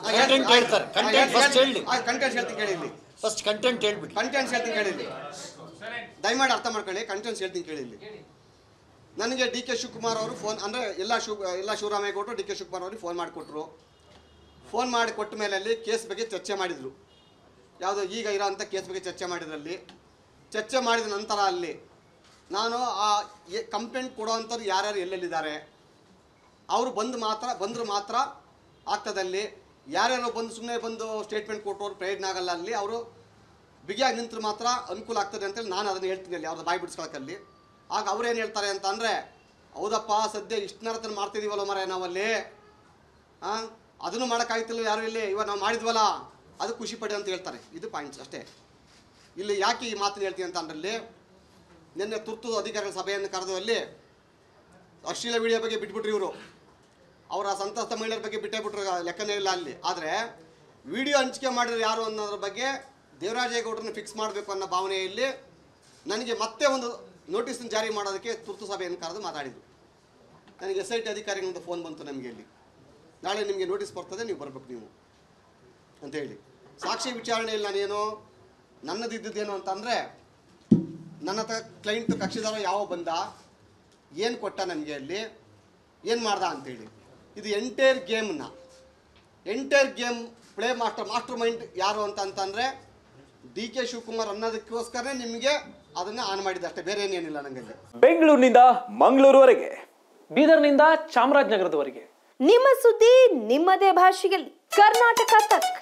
content ಹೇಳ್ತಾರೆ content first ಹೇಳಿ contents ಹೇಳ್ತೀನಿ ಕೇಳಿ ಇಲ್ಲಿ ಫಸ್ಟ್ ಕಂಟೆಂಟ್ ಹೇಳ್ಬಿಡಿ ಕಂಟೆಂಟ್ಸ್ ಹೇಳ್ತೀನಿ ಕೇಳಿ ಇಲ್ಲಿ ದಯಮಾಡಿ ಅರ್ಥ ಮಾಡ್ಕೊಳ್ಳಿ ಕಂಟೆಂಟ್ಸ್ ಹೇಳ್ತೀನಿ ಕೇಳಿ ಇಲ್ಲಿ ನನಗೆ ಡಿ ಕೆ ಶಿವಕುಮಾರ್ ಅವರು ಫೋನ್ ಅಂದರೆ ಎಲ್ಲ ಶಿವ ಎಲ್ಲ ಶಿವರಾಮೇಗೌಡರು ಡಿ ಕೆ ಶಿವಕುಮಾರ್ ಅವ್ರಿಗೆ ಫೋನ್ ಮಾಡಿಕೊಟ್ರು ಫೋನ್ ಮಾಡಿ ಕೊಟ್ಟ ಮೇಲೆ ಅಲ್ಲಿ ಕೇಸ್ ಬಗ್ಗೆ ಚರ್ಚೆ ಮಾಡಿದರು ಯಾವುದೋ ಈಗ ಇರೋಂಥ ಕೇಸ್ ಬಗ್ಗೆ ಚರ್ಚೆ ಮಾಡಿದ್ರಲ್ಲಿ ಚರ್ಚೆ ಮಾಡಿದ ನಂತರ ಅಲ್ಲಿ ನಾನು ಆ ಕಂಪ್ಲೇಂಟ್ ಕೊಡೋವಂಥವ್ರು ಯಾರ್ಯಾರು ಎಲ್ಲೆಲ್ಲಿದ್ದಾರೆ ಅವರು ಬಂದು ಮಾತ್ರ ಬಂದರು ಮಾತ್ರ ಆಗ್ತದಲ್ಲಿ ಯಾರ್ಯಾರು ಬಂದು ಸುಮ್ಮನೆ ಬಂದು ಸ್ಟೇಟ್ಮೆಂಟ್ ಕೊಟ್ಟವ್ರು ಪ್ರಯೋಜನ ಆಗಲ್ಲ ಅಲ್ಲಿ ಅವರು ಬಿಗಿಯಾಗಿ ನಿಂತರು ಮಾತ್ರ ಅನುಕೂಲ ಆಗ್ತದೆ ಅಂತೇಳಿ ನಾನು ಅದನ್ನು ಹೇಳ್ತೀನಿ ಅಲ್ಲಿ ಅವ್ರದ್ದು ಬಾಯಿ ಬಿಡಿಸ್ಕೊಳಕ್ಕಲ್ಲಿ ಆಗ ಅವ್ರೇನು ಹೇಳ್ತಾರೆ ಅಂತ ಅಂದರೆ ಹೌದಪ್ಪ ಸದ್ಯ ಇಷ್ಟು ನರತನ ಮಾಡ್ತಿದ್ದೀವಲ್ಲ ಮರ ನಾವಲ್ಲಿ ಹಾಂ ಅದನ್ನು ಮಾಡೋಕ್ಕಾಗ್ತಿಲ್ಲ ಯಾರು ಇಲ್ಲಿ ಇವಾಗ ನಾವು ಮಾಡಿದ್ವಲ್ಲ ಅದು ಖುಷಿ ಪಡಿ ಅಂತ ಹೇಳ್ತಾರೆ ಇದು ಪಾಯಿಂಟ್ಸ್ ಅಷ್ಟೇ ಇಲ್ಲಿ ಯಾಕೆ ಈ ಮಾತನ್ನು ಹೇಳ್ತೀನಿ ಅಂತ ಅಂದ್ರಲ್ಲಿ ನಿನ್ನೆ ತುರ್ತು ಅಧಿಕಾರಿಗಳ ಸಭೆಯನ್ನು ಕರೆದು ಅಲ್ಲಿ ಅಶ್ಲೀಲ ವಿಡಿಯೋ ಬಗ್ಗೆ ಬಿಟ್ಬಿಟ್ರು ಇವರು ಅವರ ಸಂತಸ್ತ ಮಹಿಳೆಯರ ಬಗ್ಗೆ ಬಿಟ್ಟೇ ಬಿಟ್ರು ಲೆಕ್ಕನೇ ಇಲ್ಲ ಅಲ್ಲಿ ಆದರೆ ವಿಡಿಯೋ ಹಂಚಿಕೆ ಮಾಡಿದ್ರು ಯಾರು ಅನ್ನೋದ್ರ ಬಗ್ಗೆ ದೇವರಾಜೇಗೌಡರನ್ನ ಫಿಕ್ಸ್ ಮಾಡಬೇಕು ಅನ್ನೋ ಭಾವನೆಯಲ್ಲಿ ನನಗೆ ಮತ್ತೆ ಒಂದು ನೋಟಿಸನ್ನು ಜಾರಿ ಮಾಡೋದಕ್ಕೆ ತುರ್ತು ಸಭೆಯನ್ನು ಕರೆದು ಮಾತಾಡಿದರು ನನಗೆ ಎಸ್ ಐ ಟಿ ಅಧಿಕಾರಿಗಳಿಂದ ಫೋನ್ ಬಂತು ನಮಗೆ ಇಲ್ಲಿ ನಾಳೆ ನಿಮಗೆ ನೋಟಿಸ್ ಬರ್ತದೆ ನೀವು ಬರಬೇಕು ನೀವು ಅಂತ ಹೇಳಿ ಸಾಕ್ಷಿ ವಿಚಾರಣೆಯಲ್ಲಿ ನಾನೇನು ನನ್ನದು ಇದ್ದಿದ್ದೇನು ಅಂತಂದರೆ ನನ್ನ ಹತ್ರ ಕ್ಲೈಂಟ್ ಕಕ್ಷಿದಾರ ಯಾವ ಬಂದ ಏನು ಕೊಟ್ಟ ನನಗೆ ಅಲ್ಲಿ ಏನು ಮಾಡ್ದ ಅಂತೇಳಿ ಇದು ಎಂಟೈರ್ ಗೇಮ್ನ entire game play master mastermind ಯಾರು ಅಂತ ಅಂತಂದರೆ ಡಿ ಕೆ ಶಿವಕುಮಾರ್ ಅನ್ನೋದಕ್ಕೋಸ್ಕರನೇ ನಿಮಗೆ ಅದನ್ನು ಆನ್ ಮಾಡಿದ್ದೆ ಅಷ್ಟೇ ಬೇರೆ ಏನೇನಿಲ್ಲ ನನಗೆ ಬೆಂಗಳೂರಿನಿಂದ ಮಂಗಳೂರುವರೆಗೆ ಬೀದರ್ನಿಂದ ಚಾಮರಾಜನಗರದವರೆಗೆ ನಿಮ್ಮ ಸುದ್ದಿ ನಿಮ್ಮದೇ ಭಾಷೆಯಲ್ಲಿ ಕರ್ನಾಟಕ ತಕ್